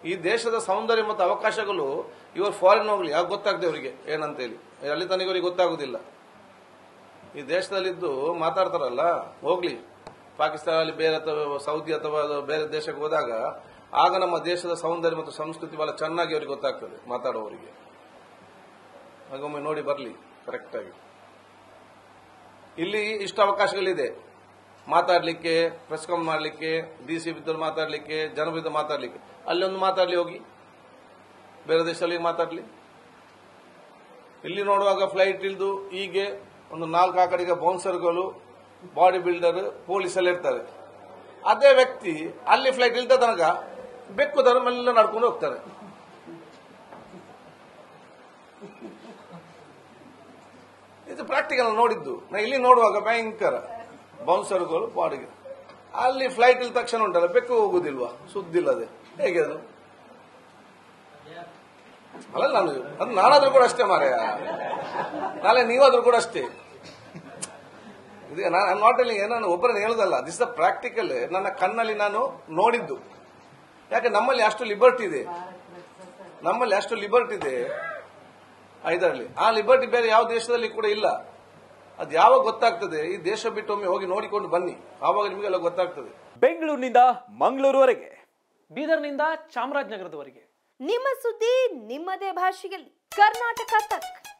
ಈ ದೇಶದ ಸೌಂದರ್ಯ ಮತ್ತು ಅವಕಾಶಗಳು ಇವರು ಫಾರಿನ್ ಹೋಗ್ಲಿ ಯಾಕೆ ಗೊತ್ತಾಗ್ತದೆ ಅವರಿಗೆ ಏನಂತೇಳಿ ಅಲ್ಲಿ ತನಕ ಇವರಿಗೆ ಗೊತ್ತಾಗುದಿಲ್ಲ ಈ ದೇಶದಲ್ಲಿದ್ದು ಮಾತಾಡ್ತಾರಲ್ಲ ಹೋಗ್ಲಿ ಪಾಕಿಸ್ತಾನದಲ್ಲಿ ಬೇರೆ ಅಥವಾ ಸೌದಿ ಅಥವಾ ಅದು ಬೇರೆ ದೇಶಕ್ಕೆ ಹೋದಾಗ ಆಗ ನಮ್ಮ ದೇಶದ ಸೌಂದರ್ಯ ಮತ್ತು ಸಂಸ್ಕೃತಿ ಬಹಳ ಚೆನ್ನಾಗಿ ಅವರಿಗೆ ಗೊತ್ತಾಗ್ತದೆ ಮಾತಾಡುವವರಿಗೆ ಹಾಗೊಮ್ಮೆ ನೋಡಿ ಬರಲಿ ಕರೆಕ್ಟಾಗಿ ಇಲ್ಲಿ ಇಷ್ಟು ಅವಕಾಶಗಳಿದೆ ಮಾತಾಡ್ಲಿಕ್ಕೆ ಪ್ರೆಸ್ ಕಾನ್ ಮಾಡಲಿಕ್ಕೆ ಡಿ ಸಿ ಬಿದ್ದಲ್ಲಿ ಮಾತಾಡ್ಲಿಕ್ಕೆ ಜನ ಬಿದ್ದ ಮಾತಾಡ್ಲಿಕ್ಕೆ ಅಲ್ಲಿ ಒಂದು ಮಾತಾಡ್ಲಿ ಹೋಗಿ ಬೇರೆ ದೇಶದಲ್ಲಿ ಮಾತಾಡ್ಲಿ ಇಲ್ಲಿ ನೋಡುವಾಗ ಫ್ಲೈಟ್ ಇಲ್ದು ಹೀಗೆ ಒಂದು ನಾಲ್ಕು ಆ ಕಡೆಗೆ ಬೌನ್ಸರ್ಗಳು ಬಾಡಿ ಬಿಲ್ಡರ್ ಪೊಲೀಸ್ ಎಲ್ಲ ಇರ್ತಾರೆ ಅದೇ ವ್ಯಕ್ತಿ ಅಲ್ಲಿ ಫ್ಲೈಟ್ ಇಲ್ದ ತನಕ ಬೆಕ್ಕು ತರ ಮೆಲ್ಲ ನಡ್ಕೊಂಡು ಹೋಗ್ತಾರೆ ಇದು ಪ್ರಾಕ್ಟಿಕಲ್ ನೋಡಿದ್ದು ನಾ ಇಲ್ಲಿ ನೋಡುವಾಗ ಭಯಂಕರ ಬೌನ್ಸರ್ಗಳು ಬಾಡಿಗೆ ಅಲ್ಲಿ ಫ್ಲೈಟ್ ಇಲ್ ತಕ್ಷಣ ಉಂಟಲ್ಲ ಬೆಕ್ಕು ಹೋಗುದಿಲ್ವಾ ಸುದ್ದಿಲ್ಲದೆ ಹೇಗೆ ಅದು ಅಲ್ಲ ನಾನು ಅದು ನಾನಾದ್ರೂ ಕೂಡ ಅಷ್ಟೇ ಮಾರಾಯ ನಾಳೆ ನೀವಾದ್ರೂ ಕೂಡ ಅಷ್ಟೇ ಇದು ನಾನು ನಾಟ್ ಅಲ್ಲಿ ನಾನು ಒಬ್ಬರನ್ನ ಹೇಳುದಲ್ಲ ದಿಸ್ ದ ಪ್ರಾಕ್ಟಿಕಲ್ ನನ್ನ ಕಣ್ಣಲ್ಲಿ ನಾನು ನೋಡಿದ್ದು ಯಾಕೆ ನಮ್ಮಲ್ಲಿ ಅಷ್ಟು ಲಿಬರ್ಟಿ ಇದೆ ನಮ್ಮಲ್ಲಿ ಅಷ್ಟು ಲಿಬರ್ಟಿ ಇದೆ ಇದರಲ್ಲಿ ಆ ಲಿಬರ್ಟಿ ಬೇರೆ ಯಾವ ದೇಶದಲ್ಲಿ ಕೂಡ ಇಲ್ಲ ಅದು ಯಾವಾಗ ಗೊತ್ತಾಗ್ತದೆ ಈ ದೇಶ ಬಿಟ್ಟು ಒಮ್ಮೆ ಹೋಗಿ ನೋಡಿಕೊಂಡು ಬನ್ನಿ ಆವಾಗ ನಿಮಗೆಲ್ಲ ಗೊತ್ತಾಗ್ತದೆ ಬೆಂಗಳೂರಿನಿಂದ ಮಂಗಳೂರುವರೆಗೆ ಬೀದರ್ನಿಂದ ಚಾಮರಾಜನಗರದವರೆಗೆ ನಿಮ್ಮ ಸುದ್ದಿ ನಿಮ್ಮದೇ ಭಾಷೆಯಲ್ಲಿ ಕರ್ನಾಟಕ ತಕ್